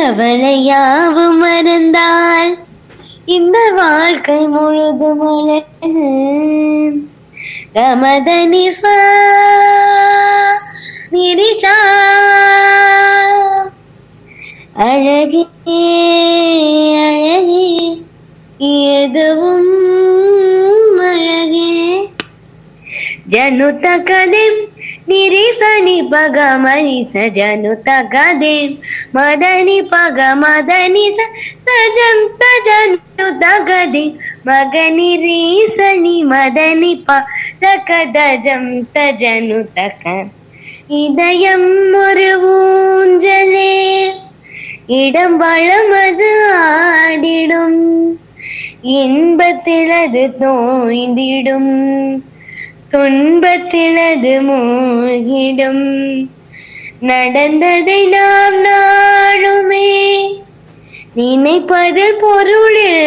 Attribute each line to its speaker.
Speaker 1: கவலையாவும் மறந்தால் இந்த வாழ்க்கை முழுதும் அழகு கமதனிசா நிரிசா அழகே அழகே எதுவும் அழகே జనుత కదేం నిరిసని పగ మనిస జనుత కదేం మదని పగ మదని సజంత జనుత కదే మగని రీసని మదని పగ దజంత జనుత இதயம் ஒரு ஊஞ்சலே இடம் வளமது ஆடிடும் இன்பத்தில் அது தோய்ந்திடும் துன்பத்திலது மூழ்கிடும் நடந்ததை நாம் நாளுமே நினைப்பதில் பொருளில்